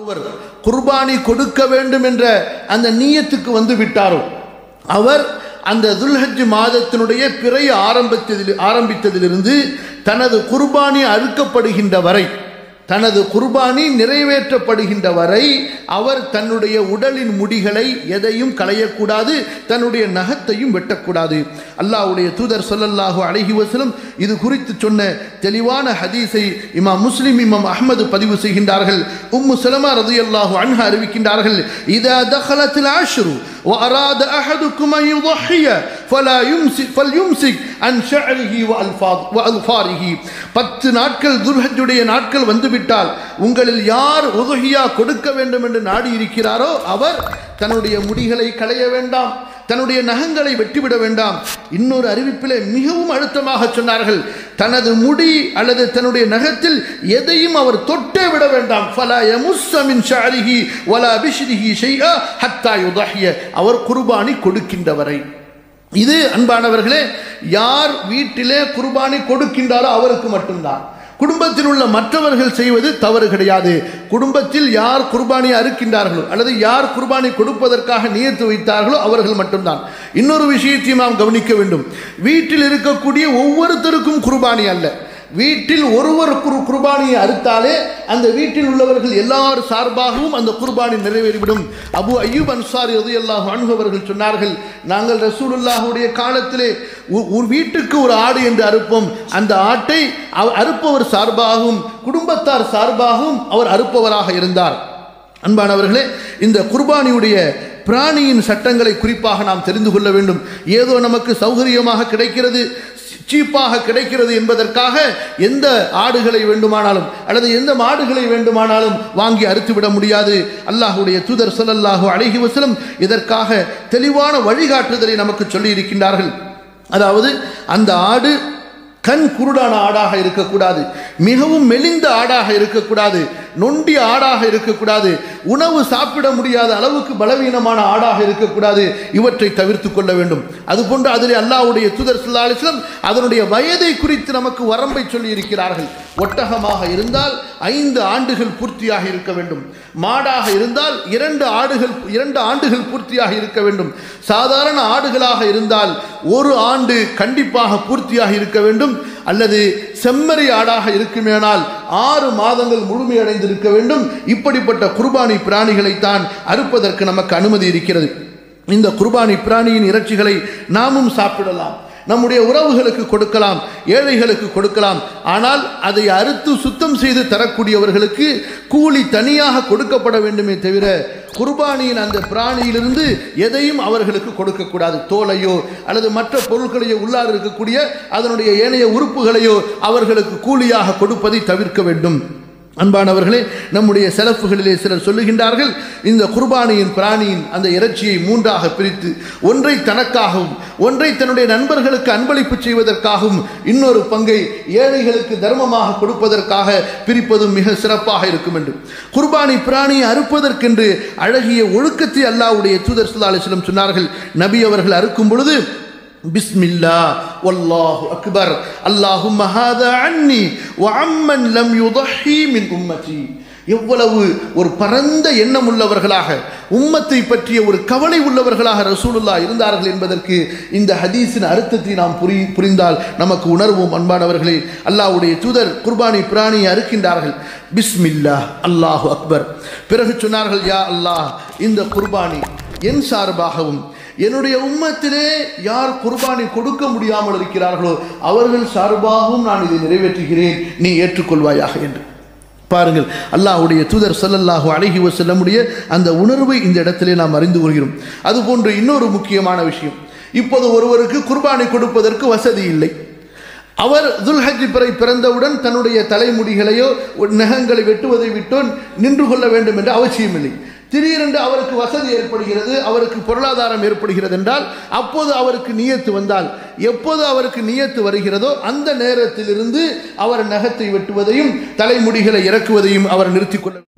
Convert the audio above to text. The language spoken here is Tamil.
ஒருவர் குர்பானி கொடுக்க வேண்டும் என்ற அந்த நீயத்துக்கு வந்து விட்டாரோ அவர் அந்த துல்ஹஜ் மாதத்தினுடைய பிறை ஆரம்பித்ததில் ஆரம்பித்ததிலிருந்து தனது குர்பானி அறுக்கப்படுகின்ற வரை தனது குர்பானி நிறைவேற்றப்படுகின்ற வரை அவர் தன்னுடைய உடலின் முடிகளை எதையும் களையக்கூடாது தன்னுடைய நகத்தையும் வெட்டக்கூடாது அல்லாஹ்வுடைய தூதர் சொல்லல்லாஹு அலைஹி வஸல்லம் இது குறித்து சொன்ன தெளிவான ஹதீஸை இமாம் முஸ்லிம் இமாம் அஹ்மது பதிவு செய்கின்றார்கள் உம்மு சலமா ரதியல்லாஹு அன்ஹா அறிவிக்கின்றார்கள் இதா தخلت العشر وأراد أحدكم أن يضحي فلا يمسك فليمسك عن شعره وألفاظ وأظفاره பத்து நாட்கள் துல்ஹஜ்ஜுடைய நாட்கள் வந்துவிட்டால் உங்களில் யார் உதுஹியா கொடுக்க வேண்டும் என்று நாடி இருக்கிறாரோ அவர் தன்னுடைய முடிகளை களைய வேண்டாம் தன்னுடைய நகங்களை வெட்டிவிட வேண்டாம் இன்னொரு அறிவிப்பிலே மிகவும் அழுத்தமாக சொன்னார்கள் தனது முடி அல்லது தன்னுடைய நகத்தில் எதையும் அவர் தொட்டே விட வேண்டாம் ஃபலா யமுஸ்ஸ மின் ஷஅரிஹி வலா பிஷ்ரிஹி ஷைஆ ஹத்தா யுதஹிய அவர் குர்பானி கொடுக்கின்றவரை இது அன்பானவர்களே யார் வீட்டிலே குர்பானி கொடுக்கின்றாரோ அவருக்கு மட்டும்தான் குடும்பத்தில் உள்ள மற்றவர்கள் செய்வது தவறு கிடையாது குடும்பத்தில் யார் குர்பானி அறுக்கின்றார்களோ அல்லது யார் குர்பானி கொடுப்பதற்காக நியத்து வைத்தார்களோ அவர்கள் மட்டும்தான் இன்னொரு விஷயத்தையும் நாம் கவனிக்க வேண்டும் வீட்டில் இருக்கக்கூடிய ஒவ்வொருத்தருக்கும் குர்பானி அல்ல வீட்டில் ஒருவர் குரு குர்பானியை அறுத்தாலே அந்த வீட்டில் உள்ளவர்கள் எல்லார் சார்பாகவும் அந்த குர்பானி நிறைவேறிவிடும் அபு அய்யூப் அன்சாரி ரலியல்லாஹு அன்ஹு அவர்கள் சொன்னார்கள் நாங்கள் ரசூலுல்லாஹுடைய காலத்திலே ஒ- ஒரு வீட்டுக்கு ஒரு ஆடு என்று அறுப்போம் அந்த ஆட்டை அவ- அறுப்பவர் சார்பாகவும் குடும்பத்தார் சார்பாகவும் அவர் அறுப்பவராக இருந்தார் அன்பானவர்களே இந்த குர்பானியுடைய பிராணியின் சட்டங்களை குறிப்பாக நாம் தெரிந்து கொள்ள வேண்டும் ஏதோ நமக்கு சௌகரியமாக கிடைக்கிறது சீப்பாக கிடைக்கிறது என்பதற்காக எந்த ஆடுகளை வேண்டுமானாலும் அல்லது எந்த மாடுகளை வேண்டுமானாலும் வாங்கி அறுத்துவிட முடியாது அல்லாஹுடைய தூதர் ஸல்லல்லாஹு அலைஹி வஸல்லம் இதற்காக தெளிவான வழிகாட்டுதலை நமக்கு சொல்லி இருக்கின்றார்கள் அதாவது அந்த ஆடு கண் குருடான ஆடாக இருக்கக்கூடாது மிகவும் மெலிந்த ஆடாக இருக்கக்கூடாது நொண்டி ஆடாக இருக்கக்கூடாது உணவு சாப்பிட முடியாத அளவுக்கு பலவீனமான ஆடாக இருக்கக்கூடாது இவற்றை தவிர்த்து கொள்ள வேண்டும் அதுபோன்று அதில் அல்லாஹ்வுடைய தூதர் ஸல்லல்லாஹு அலைஹி வஸல்லம் அதனுடைய வயதை குறித்து நமக்கு வரம்பை சொல்லி இருக்கிறார்கள் ஒட்டகமாக இருந்தால் ஐந்து ஆண்டுகள் பூர்த்தியாக இருக்க வேண்டும் மாடாக இருந்தால் இரண்டு ஆடுகள் இரண்டு ஆண்டுகள் பூர்த்தியாக இருக்க வேண்டும் சாதாரண ஆடுகளாக இருந்தால் ஒரு ஆண்டு கண்டிப்பாக பூர்த்தியாக இருக்க வேண்டும் அல்லது செம்மறி ஆடாக இருக்குமேனால் ஆறு மாதங்கள் முழுமையடைந்திருக்க வேண்டும் இப்படிப்பட்ட குர்பானி பிராணிகளைத்தான் அறுப்பதற்கு நமக்கு அனுமதி இருக்கிறது இந்த குர்பானி பிராணியின் இறைச்சிகளை நாமும் சாப்பிடலாம் நம்முடைய உறவுகளுக்கு கொடுக்கலாம் ஏழைகளுக்கு கொடுக்கலாம் ஆனால் அதை அறுத்து சுத்தம் செய்து தரக்கூடியவர்களுக்கு கூலி தனியாக கொடுக்கப்பட வேண்டுமே தவிர குர்பானியின் அந்த பிராணியிலிருந்து எதையும் அவர்களுக்கு கொடுக்கக்கூடாது தோலையோ அல்லது மற்ற பொருட்களையோ உள்ளார் இருக்கக்கூடிய அதனுடைய ஏனைய உறுப்புகளையோ அவர்களுக்கு கூலியாக கொடுப்பதை தவிர்க்க வேண்டும் அன்பானவர்களே நம்முடைய செலப்புகளிலே சிலர் சொல்லுகின்றார்கள் இந்த குர்பானியின் பிராணியின் அந்த இறைச்சியை மூன்றாக பிரித்து ஒன்றை தனக்காகவும் ஒன்றை தன்னுடைய நண்பர்களுக்கு அன்பளிப்பு செய்வதற்காகவும் இன்னொரு பங்கை ஏழைகளுக்கு தர்மமாக கொடுப்பதற்காக பிரிப்பதும் மிக சிறப்பாக இருக்கும் என்று குர்பானி பிராணியை அறுப்பதற்கென்று அழகிய ஒழுக்கத்தை அல்லாஹ்வுடைய தூதர் ஸல்லல்லாஹு அலைஹி வஸல்லம் சொன்னார்கள் நபி அவர்கள் அறுக்கும் பொழுது بسم الله والله أكبر اللهم هذا عني وعمن لم يضحي من أمتي எவ்வளவு ஒரு பரந்த எண்ணம் உள்ளவர்களாக உம்மத்தை பற்றிய ஒரு கவலை உள்ளவர்களாக ரசூலுல்லா இருந்தார்கள் என்பதற்கு இந்த ஹதீஸின் அர்த்தத்தை நாம் புரி புரிந்தால் நமக்கு உணர்வோம் அன்பானவர்களே அல்லாஹ்வுடைய தூதர் குர்பானி பிராணியை அறுக்கின்றார்கள் பிஸ்மில்லா அல்லாஹு அக்பர் பிறகு சொன்னார்கள் யா அல்லாஹ் இந்த குர்பானி என் சார்பாகவும் என்னுடைய உம்மத்திலே யார் குர்பானி கொடுக்க முடியாமல் இருக்கிறார்களோ அவர்கள் சார்பாகவும் நான் இதை நிறைவேற்றுகிறேன் நீ ஏற்றுக்கொள்வாயாக என்று பாருங்கள் அல்லாஹ்வுடைய தூதர் ஸல்லல்லாஹு அலைஹி வஸல்லமுடைய அந்த உணர்வை இந்த இடத்திலே நாம் அறிந்து கொள்கிறோம் அதுபோன்று இன்னொரு முக்கியமான விஷயம் இப்போது ஒருவருக்கு குர்பானி கொடுப்பதற்கு வசதி இல்லை அவர் துல்ஹஜ் பிறை பிறந்தவுடன் தன்னுடைய தலைமுடிகளையோ நகங்களை வெட்டுவதை விட்டோ நின்று கொள்ள வேண்டும் என்ற அவசியமில்லை திடீரென்று அவருக்கு வசதி ஏற்படுகிறது அவருக்கு பொருளாதாரம் ஏற்படுகிறது என்றால் அப்போது அவருக்கு நியத்து வந்தால் எப்போது அவருக்கு நியத்து வருகிறதோ அந்த நேரத்திலிருந்து அவர் நகத்தை வெட்டுவதையும் தலைமுடிகளை இறக்குவதையும் அவர் நிறுத்திக் கொள்ள